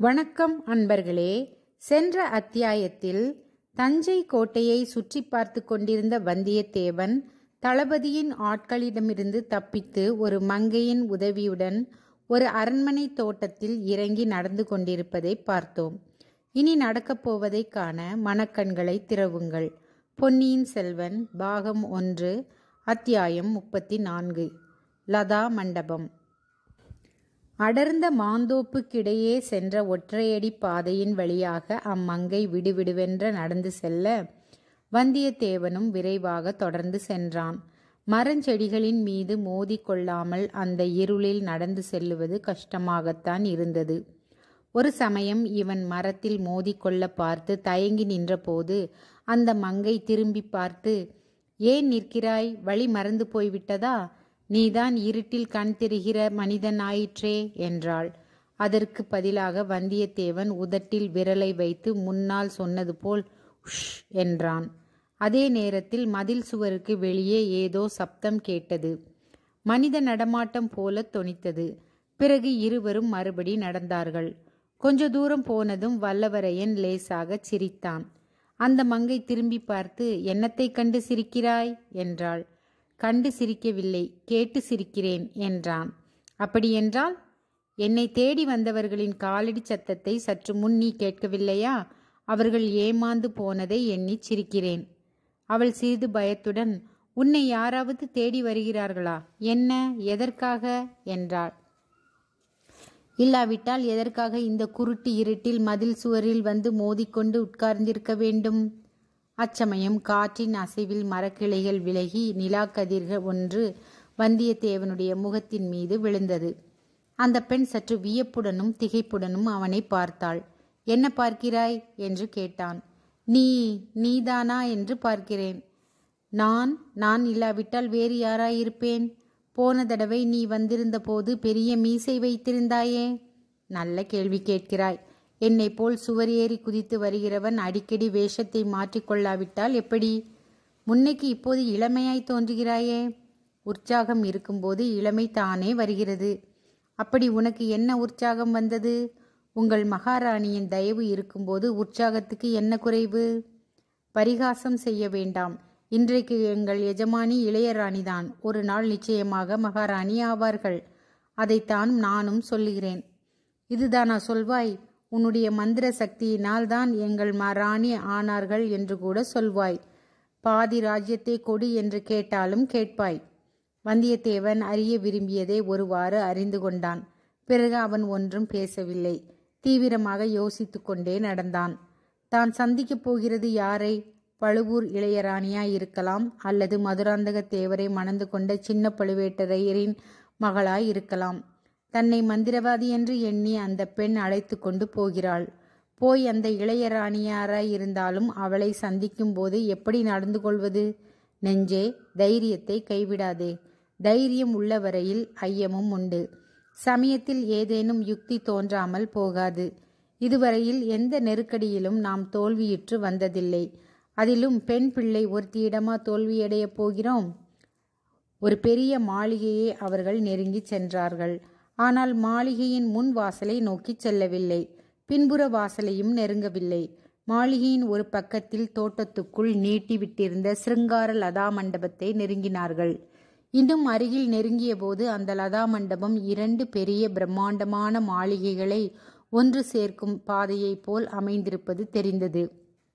வணக்கம் அன்பர்களே சென்ற அத்தியாயத்தில் தஞ்சை கோட்டையை சுற்றி பார்த்து கொண்டிருந்த வந்தியத்தேவன் தளபதியின் ஆட்களிடமிருந்து தப்பித்து ஒரு மங்கையின் உதவியுடன் ஒரு அரண்மனை தோட்டத்தில் இறங்கி நடந்து கொண்டிருப்பதை பார்த்தோம் இனி நடக்கப் போவதைக் காண மனக்கண்களை திறவுங்கள் பொன்னியின் செல்வன் பாகம் ஒன்று அத்தியாயம் முப்பத்தி நான்கு லதா மண்டபம் அடர்ந்த மாந்தோப்புக்கிடையே சென்ற ஒற்றையடி பாதையின் வழியாக அம்மங்கை விடுவிடுவென்ற நடந்து செல்ல வந்தியத்தேவனும் விரைவாக தொடர்ந்து சென்றான் மரஞ்செடிகளின் மீது மோதி கொள்ளாமல் அந்த இருளில் நடந்து செல்லுவது கஷ்டமாகத்தான் இருந்தது ஒரு சமயம் இவன் மரத்தில் மோதிக்கொள்ள பார்த்து தயங்கி நின்றபோது அந்த மங்கை திரும்பி பார்த்து ஏன் நிற்கிறாய் வழி மறந்து போய்விட்டதா நீதான் இருட்டில் கண் தெரிகிற மனிதன் ஆயிற்றே என்றாள் அதற்கு பதிலாக வந்தியத்தேவன் உதட்டில் விரலை வைத்து முன்னால் சொன்னது போல் உஷ் என்றான் அதே நேரத்தில் மதில் சுவருக்கு வெளியே ஏதோ சப்தம் கேட்டது மனித நடமாட்டம் போல தொனித்தது பிறகு இருவரும் மறுபடி நடந்தார்கள் கொஞ்ச தூரம் போனதும் வல்லவரையன் லேசாக சிரித்தான் அந்த மங்கை திரும்பி பார்த்து என்னத்தை கண்டு சிரிக்கிறாய் என்றாள் கண்டு சிரிக்கவில்லை கேட்டு சிரிக்கிறேன் என்றான் அப்படியென்றால் என்னை தேடி வந்தவர்களின் காலடி சத்தத்தை சற்று முன் நீ கேட்கவில்லையா அவர்கள் ஏமாந்து போனதை எண்ணி சிரிக்கிறேன் அவள் சிறிது பயத்துடன் உன்னை யாராவது தேடி வருகிறார்களா என்ன எதற்காக என்றாள் இல்லாவிட்டால் எதற்காக இந்த குருட்டு இருட்டில் மதில் சுவரில் வந்து மோதிக்கொண்டு உட்கார்ந்திருக்க வேண்டும் அச்சமயம் காற்றின் அசைவில் மரக்கிளைகள் விலகி நிலாக்கதிர்கள் ஒன்று வந்தியத்தேவனுடைய முகத்தின் மீது விழுந்தது அந்த பெண் சற்று வியப்புடனும் திகைப்புடனும் அவனை பார்த்தாள் என்ன பார்க்கிறாய் என்று கேட்டான் நீ நீதானா என்று பார்க்கிறேன் நான் நான் இல்லாவிட்டால் வேறு யாராயிருப்பேன் போன தடவை நீ வந்திருந்த போது பெரிய மீசை வைத்திருந்தாயே நல்ல கேள்வி கேட்கிறாய் என்னை போல் சுவர் ஏறி குதித்து வருகிறவன் அடிக்கடி வேஷத்தை மாற்றிக்கொள்ளாவிட்டால் எப்படி முன்னைக்கு இப்போது இளமையாய் தோன்றுகிறாயே உற்சாகம் இருக்கும்போது இளமை தானே வருகிறது அப்படி உனக்கு என்ன உற்சாகம் வந்தது உங்கள் மகாராணியின் தயவு இருக்கும்போது உற்சாகத்துக்கு என்ன குறைவு பரிகாசம் செய்ய வேண்டாம் இன்றைக்கு எங்கள் எஜமானி இளையராணிதான் ஒரு நாள் நிச்சயமாக மகாராணி ஆவார்கள் அதைத்தான் நானும் சொல்லுகிறேன் இதுதானா சொல்வாய் உன்னுடைய மந்திர சக்தியினால் தான் எங்கள் ராணி ஆனார்கள் என்று கூட சொல்வாய் பாதி ராஜ்யத்தை கொடு என்று கேட்டாலும் கேட்பாய் வந்தியத்தேவன் அறிய விரும்பியதை ஒருவாறு அறிந்து கொண்டான் பிறகு அவன் ஒன்றும் பேசவில்லை தீவிரமாக யோசித்து கொண்டே நடந்தான் தான் சந்திக்கப் போகிறது யாரை பழுவூர் இளையராணியாய் இருக்கலாம் அல்லது மதுராந்தக தேவரை மணந்து கொண்ட சின்ன பழுவேட்டரையரின் மகளாய் இருக்கலாம் தன்னை மந்திரவாதி என்று எண்ணி அந்த பெண் அழைத்து கொண்டு போகிறாள் போய் அந்த இளையராணியாராய் இருந்தாலும் அவளை சந்திக்கும் போது எப்படி நடந்து கொள்வது நெஞ்சே தைரியத்தை கைவிடாதே தைரியம் உள்ள வரையில் ஐயமும் உண்டு சமயத்தில் ஏதேனும் யுக்தி தோன்றாமல் போகாது இதுவரையில் எந்த நெருக்கடியிலும் நாம் தோல்வியுற்று வந்ததில்லை அதிலும் பெண் பிள்ளை ஒருத்தியிடமா தோல்வியடையப் போகிறோம் ஒரு பெரிய மாளிகையை அவர்கள் நெருங்கி சென்றார்கள் ஆனால் மாளிகையின் முன் வாசலை நோக்கி செல்லவில்லை பின்புற வாசலையும் நெருங்கவில்லை மாளிகையின் ஒரு பக்கத்தில் தோட்டத்துக்குள் நீட்டிவிட்டிருந்த சிருங்கார லதா மண்டபத்தை நெருங்கினார்கள் இன்னும் அருகில் நெருங்கிய போது அந்த லதா மண்டபம் இரண்டு பெரிய பிரம்மாண்டமான மாளிகைகளை ஒன்று சேர்க்கும் பாதையைப் போல் அமைந்திருப்பது தெரிந்தது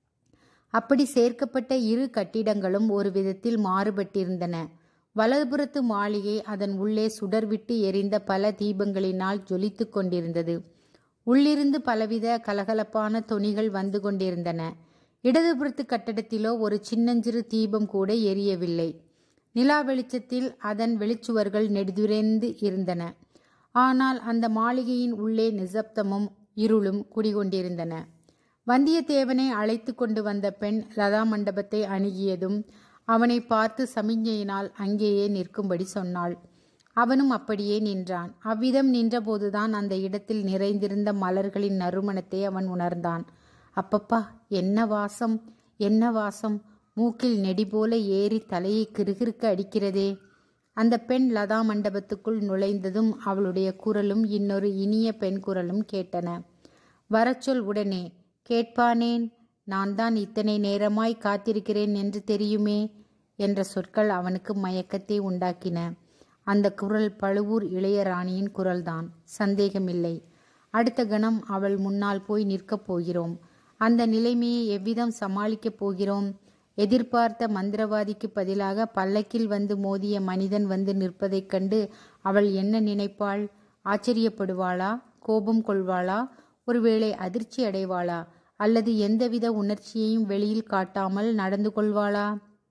அப்படி சேர்க்கப்பட்ட இரு கட்டிடங்களும் ஒரு விதத்தில் மாறுபட்டிருந்தன வலதுபுறத்து மாளிகை அதன் உள்ளே சுடர்விட்டு எரிந்த பல தீபங்களினால் ஜொலித்து கொண்டிருந்தது உள்ளிருந்து பலவித கலகலப்பான தொனிகள் வந்து கொண்டிருந்தன இடதுபுறத்து கட்டடத்திலோ ஒரு சின்னஞ்சிறு தீபம் கூட எரியவில்லை நிலா வெளிச்சத்தில் அதன் வெளிச்சுவர்கள் நெடுதுரைந்து இருந்தன ஆனால் அந்த மாளிகையின் உள்ளே நிசப்தமும் இருளும் குடிகொண்டிருந்தன வந்தியத்தேவனை அழைத்து கொண்டு வந்த பெண் லதா மண்டபத்தை அணுகியதும் அவனை பார்த்து சமிஞ்ஞையினால் அங்கேயே நிற்கும்படி சொன்னாள் அவனும் அப்படியே நின்றான் அவ்விதம் நின்றபோதுதான் அந்த இடத்தில் நிறைந்திருந்த மலர்களின் நறுமணத்தை அவன் உணர்ந்தான் அப்பப்பா என்ன வாசம் என்ன வாசம் மூக்கில் நெடி போல ஏறி தலையை கிறுகிறுக்க அடிக்கிறதே அந்த பெண் லதா மண்டபத்துக்குள் நுழைந்ததும் அவளுடைய குரலும் இன்னொரு இனிய பெண் குரலும் கேட்டன வரச்சொல் உடனே கேட்பானேன் நான் தான் இத்தனை நேரமாய் காத்திருக்கிறேன் என்று தெரியுமே என்ற சொற்கள் அவனுக்கு மயக்கத்தை உண்டாக்கின அந்த குரல் பழுவூர் இளையராணியின் குரல்தான் சந்தேகமில்லை அடுத்த கணம் அவள் முன்னால் போய் நிற்கப் போகிறோம் அந்த நிலைமையை எவ்விதம் சமாளிக்கப் போகிறோம் எதிர்பார்த்த மந்திரவாதிக்கு பதிலாக பல்லக்கில் வந்து மோதிய மனிதன் வந்து நிற்பதைக் கண்டு அவள் என்ன நினைப்பாள் ஆச்சரியப்படுவாளா கோபம் கொள்வாளா ஒருவேளை அதிர்ச்சி அடைவாளா அல்லது எந்தவித உணர்ச்சியையும் வெளியில் காட்டாமல் நடந்து கொள்வாளா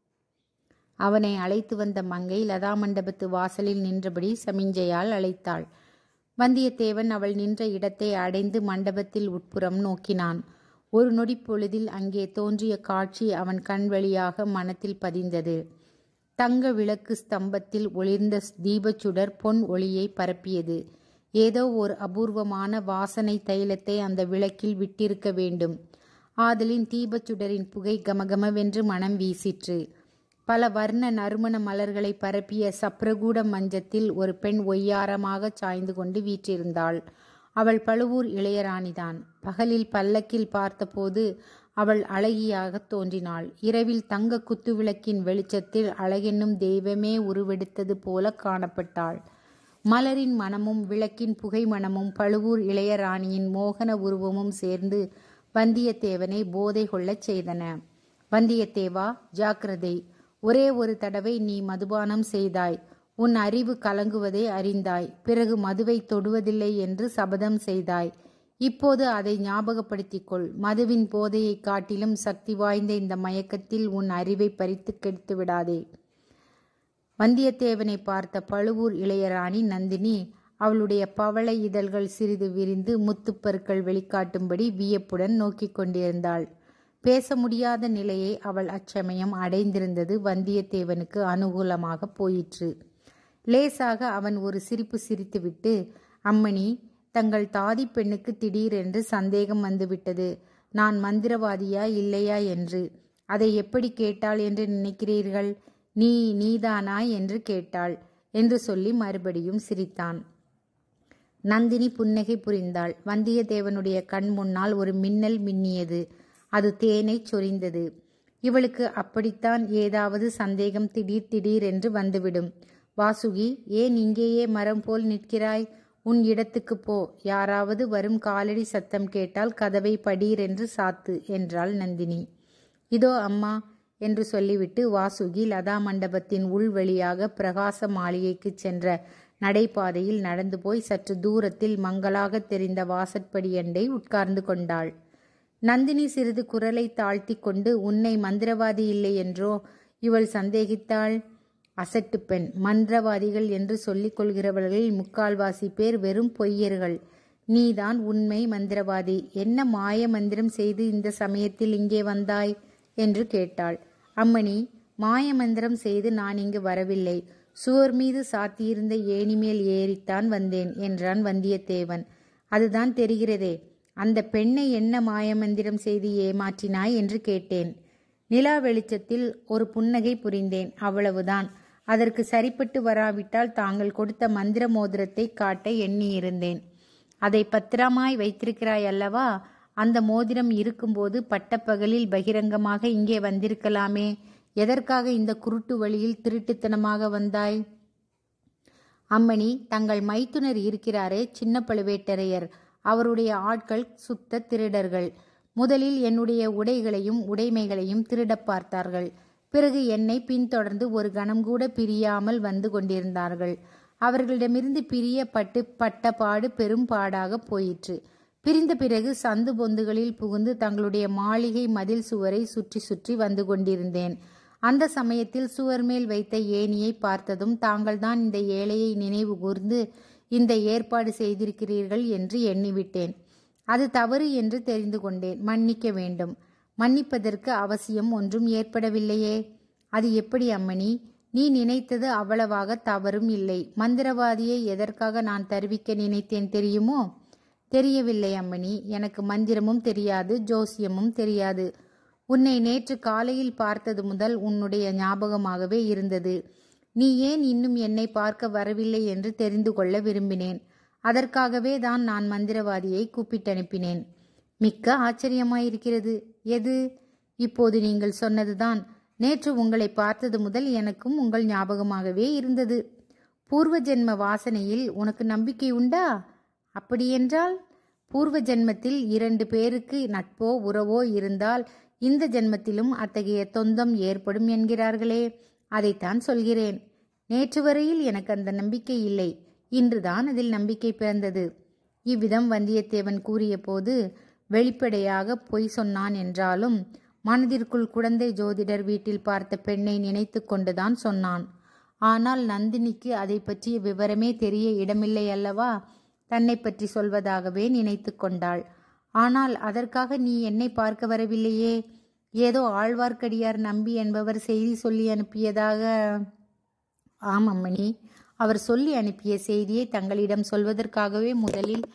அவனை அழைத்து வந்த மங்கை லதா மண்டபத்து வாசலில் நின்றபடி சமிஞ்சையால் அழைத்தாள் வந்தியத்தேவன் அவள் நின்ற இடத்தை அடைந்து மண்டபத்தில் உட்புறம் நோக்கினான் ஒரு நொடி பொழுதில் அங்கே தோன்றிய காட்சி அவன் கண் வழியாக மனத்தில் பதிந்தது தங்க விளக்கு ஸ்தம்பத்தில் ஒளிர்ந்த தீபச்சுடர் பொன் ஒளியை பரப்பியது ஏதோ ஒரு அபூர்வமான வாசனை தைலத்தை அந்த விளக்கில் விட்டிருக்க வேண்டும் ஆதலின் தீபச்சுடரின் புகை கமகமவென்று மனம் வீசிற்று பல வர்ண நறுமண மலர்களை பரப்பிய சப்ரகூட மஞ்சத்தில் ஒரு பெண் ஒய்யாரமாக சாய்ந்து கொண்டு வீற்றிருந்தாள் அவள் பழுவூர் இளையராணிதான் பகலில் பல்லக்கில் பார்த்தபோது அவள் அழகியாக தோன்றினாள் இரவில் தங்க குத்துவிளக்கின் வெளிச்சத்தில் அழகென்னும் தெய்வமே உருவெடுத்தது போல காணப்பட்டாள் மலரின் மனமும் விளக்கின் புகை மனமும் பழுவூர் இளையராணியின் மோகன உருவமும் சேர்ந்து வந்தியத்தேவனை போதை கொள்ளச் செய்தன வந்தியத்தேவா ஜாக்கிரதை ஒரே ஒரு தடவை நீ மதுபானம் செய்தாய் உன் அறிவு கலங்குவதை அறிந்தாய் பிறகு மதுவை தொடுவதில்லை என்று சபதம் செய்தாய் இப்போது அதை ஞாபகப்படுத்திக் கொள் மதுவின் போதையை காட்டிலும் சக்தி வாய்ந்த இந்த மயக்கத்தில் உன் அறிவை பறித்து கெடுத்து விடாதே வந்தியத்தேவனை பார்த்த பழுவூர் இளையராணி நந்தினி அவளுடைய பவள இதழ்கள் சிறிது விரிந்து முத்துப்பற்கள் வெளிக்காட்டும்படி வியப்புடன் நோக்கிக் கொண்டிருந்தாள் பேச முடியாத நிலையை அவள் அச்சமயம் அடைந்திருந்தது வந்தியத்தேவனுக்கு அனுகூலமாக போயிற்று லேசாக அவன் ஒரு சிரிப்பு சிரித்துவிட்டு அம்மணி தங்கள் தாதி பெண்ணுக்கு திடீரென்று சந்தேகம் வந்துவிட்டது நான் மந்திரவாதியா இல்லையா என்று அதை எப்படி கேட்டாள் என்று நினைக்கிறீர்கள் நீ நீதானா என்று கேட்டாள் என்று சொல்லி மறுபடியும் சிரித்தான் நந்தினி புன்னகை புரிந்தாள் வந்தியத்தேவனுடைய கண் முன்னால் ஒரு மின்னல் மின்னியது அது தேனை சொரிந்தது இவளுக்கு அப்படித்தான் ஏதாவது சந்தேகம் திடீர் திடீர் என்று வந்துவிடும் வாசுகி ஏன் இங்கேயே மரம் போல் நிற்கிறாய் உன் இடத்துக்கு போ யாராவது வரும் காலடி சத்தம் கேட்டால் கதவை படீர் என்று சாத்து என்றாள் நந்தினி இதோ அம்மா என்று சொல்லிவிட்டு வாசுகி லதா மண்டபத்தின் உள் வழியாக பிரகாச மாளிகைக்கு சென்ற நடைபாதையில் நடந்து போய் சற்று தூரத்தில் மங்களாக தெரிந்த வாசற்படியண்டை உட்கார்ந்து கொண்டாள் நந்தினி சிறிது குரலை தாழ்த்தி கொண்டு உன்னை மந்திரவாதி இல்லை என்றோ இவள் சந்தேகித்தாள் அசட்டு பெண் மந்திரவாதிகள் என்று சொல்லிக் கொள்கிறவர்களில் முக்கால்வாசி பேர் வெறும் பொய்யர்கள் நீதான் உண்மை மந்திரவாதி என்ன மாய மந்திரம் செய்து இந்த சமயத்தில் இங்கே வந்தாய் என்று கேட்டாள் அம்மணி மாய மந்திரம் செய்து நான் இங்கு வரவில்லை சுவர் மீது சாத்தியிருந்த ஏணி மேல் ஏறித்தான் வந்தேன் என்றான் வந்தியத்தேவன் அதுதான் தெரிகிறதே அந்த பெண்ணை என்ன மாயமந்திரம் செய்து ஏமாற்றினாய் என்று கேட்டேன் நிலா வெளிச்சத்தில் ஒரு புன்னகை புரிந்தேன் அவ்வளவுதான் அதற்கு சரிப்பட்டு வராவிட்டால் தாங்கள் கொடுத்த மந்திர மோதிரத்தை காட்ட எண்ணியிருந்தேன் அதை பத்திரமாய் வைத்திருக்கிறாய் அல்லவா அந்த மோதிரம் இருக்கும்போது பட்டப்பகலில் பகிரங்கமாக இங்கே வந்திருக்கலாமே எதற்காக இந்த குருட்டு வழியில் திருட்டுத்தனமாக வந்தாய் அம்மணி தங்கள் மைத்துனர் இருக்கிறாரே சின்ன பழுவேட்டரையர் அவருடைய ஆட்கள் சுத்த திருடர்கள் முதலில் என்னுடைய உடைகளையும் உடைமைகளையும் திருடப் பார்த்தார்கள் பிறகு என்னை பின்தொடர்ந்து ஒரு கணம் கூட பிரியாமல் வந்து கொண்டிருந்தார்கள் அவர்களிடமிருந்து பிரிய பட்டு பட்ட பாடு பெரும் பாடாக போயிற்று பிரிந்த பிறகு சந்து பொந்துகளில் புகுந்து தங்களுடைய மாளிகை மதில் சுவரை சுற்றி சுற்றி வந்து கொண்டிருந்தேன் அந்த சமயத்தில் சுவர் மேல் வைத்த ஏணியை பார்த்ததும் தாங்கள்தான் இந்த ஏழையை நினைவு கூர்ந்து இந்த ஏற்பாடு செய்திருக்கிறீர்கள் என்று எண்ணிவிட்டேன் அது தவறு என்று தெரிந்து கொண்டேன் மன்னிக்க வேண்டும் மன்னிப்பதற்கு அவசியம் ஒன்றும் ஏற்படவில்லையே அது எப்படி அம்மணி நீ நினைத்தது அவ்வளவாக தவறும் இல்லை மந்திரவாதியை எதற்காக நான் தருவிக்க நினைத்தேன் தெரியுமோ தெரியவில்லை அம்மணி எனக்கு மந்திரமும் தெரியாது ஜோசியமும் தெரியாது உன்னை நேற்று காலையில் பார்த்தது முதல் உன்னுடைய ஞாபகமாகவே இருந்தது நீ ஏன் இன்னும் என்னை பார்க்க வரவில்லை என்று தெரிந்து கொள்ள விரும்பினேன் அதற்காகவே தான் நான் மந்திரவாதியை கூப்பிட்டனுப்பினேன் மிக்க ஆச்சரியமாயிருக்கிறது எது இப்போது நீங்கள் சொன்னதுதான் நேற்று உங்களை பார்த்தது முதல் எனக்கும் உங்கள் ஞாபகமாகவே இருந்தது பூர்வ ஜென்ம வாசனையில் உனக்கு நம்பிக்கை உண்டா அப்படியென்றால் பூர்வ ஜென்மத்தில் இரண்டு பேருக்கு நட்போ உறவோ இருந்தால் இந்த ஜென்மத்திலும் அத்தகைய தொந்தம் ஏற்படும் என்கிறார்களே அதைத்தான் சொல்கிறேன் நேற்று வரையில் எனக்கு அந்த நம்பிக்கை இல்லை இன்றுதான் அதில் நம்பிக்கை பிறந்தது இவ்விதம் வந்தியத்தேவன் கூறிய போது வெளிப்படையாக பொய் சொன்னான் என்றாலும் மனதிற்குள் குழந்தை ஜோதிடர் வீட்டில் பார்த்த பெண்ணை நினைத்து கொண்டுதான் சொன்னான் ஆனால் நந்தினிக்கு அதை பற்றிய விவரமே தெரிய இடமில்லை அல்லவா தன்னை பற்றி சொல்வதாகவே நினைத்து கொண்டாள் ஆனால் அதற்காக நீ என்னை பார்க்க வரவில்லையே ஏதோ ஆழ்வார்க்கடியார் நம்பி என்பவர் செய்தி சொல்லி அனுப்பியதாக ஆமம்மணி அவர் சொல்லி அனுப்பிய செய்தியை தங்களிடம் சொல்வதற்காகவே முதலில்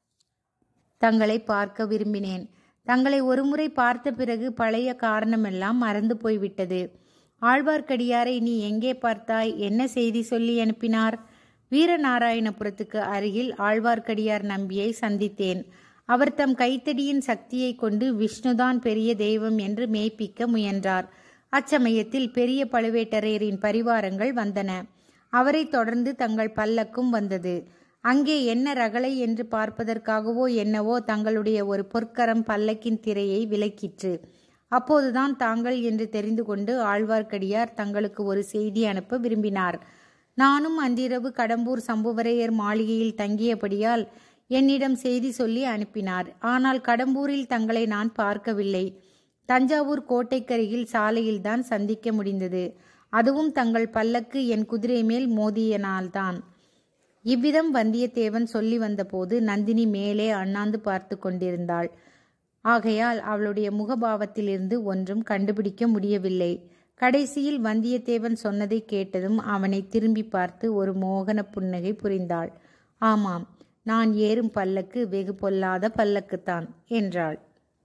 தங்களை பார்க்க விரும்பினேன் தங்களை ஒருமுறை பார்த்த பிறகு பழைய காரணமெல்லாம் மறந்து போய்விட்டது ஆழ்வார்க்கடியாரை நீ எங்கே பார்த்தாய் என்ன செய்தி சொல்லி அனுப்பினார் வீரநாராயணபுரத்துக்கு அருகில் ஆழ்வார்க்கடியார் நம்பியை சந்தித்தேன் அவர் தம் கைத்தடியின் சக்தியை கொண்டு விஷ்ணுதான் பெரிய தெய்வம் என்று மெய்ப்பிக்க முயன்றார் அச்சமயத்தில் பெரிய பழுவேட்டரையரின் பரிவாரங்கள் வந்தன அவரை தொடர்ந்து தங்கள் பல்லக்கும் வந்தது அங்கே என்ன ரகளை என்று பார்ப்பதற்காகவோ என்னவோ தங்களுடைய ஒரு பொற்கரம் பல்லக்கின் திரையை விலக்கிற்று அப்போதுதான் தாங்கள் என்று தெரிந்து கொண்டு ஆழ்வார்க்கடியார் தங்களுக்கு ஒரு செய்தி அனுப்ப விரும்பினார் நானும் அன்றிரவு கடம்பூர் சம்புவரையர் மாளிகையில் தங்கியபடியால் என்னிடம் செய்தி சொல்லி அனுப்பினார் ஆனால் கடம்பூரில் தங்களை நான் பார்க்கவில்லை தஞ்சாவூர் கோட்டைக்கருகில் சாலையில்தான் சந்திக்க முடிந்தது அதுவும் தங்கள் பல்லக்கு என் குதிரை மேல் மோதியனால்தான் இவ்விதம் வந்தியத்தேவன் சொல்லி வந்தபோது நந்தினி மேலே அண்ணாந்து பார்த்து கொண்டிருந்தாள் ஆகையால் அவளுடைய முகபாவத்திலிருந்து ஒன்றும் கண்டுபிடிக்க முடியவில்லை கடைசியில் வந்தியத்தேவன் சொன்னதை கேட்டதும் அவனை திரும்பி பார்த்து ஒரு மோகன புன்னகை புரிந்தாள் ஆமாம் நான் ஏறும் பல்லக்கு வெகு பொல்லாத பல்லக்குத்தான் என்றாள்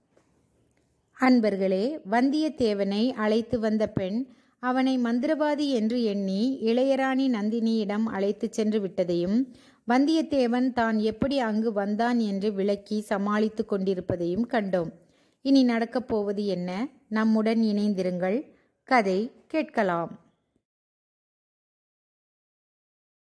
அன்பர்களே வந்தியத்தேவனை அழைத்து வந்த பெண் அவனை மந்திரவாதி என்று எண்ணி இளையராணி நந்தினியிடம் அழைத்துச் சென்று விட்டதையும் வந்தியத்தேவன் தான் எப்படி அங்கு வந்தான் என்று விளக்கி சமாளித்து கொண்டிருப்பதையும் கண்டோம் இனி நடக்கப் போவது என்ன நம்முடன் இணைந்திருங்கள் கதை கேட்கலாம்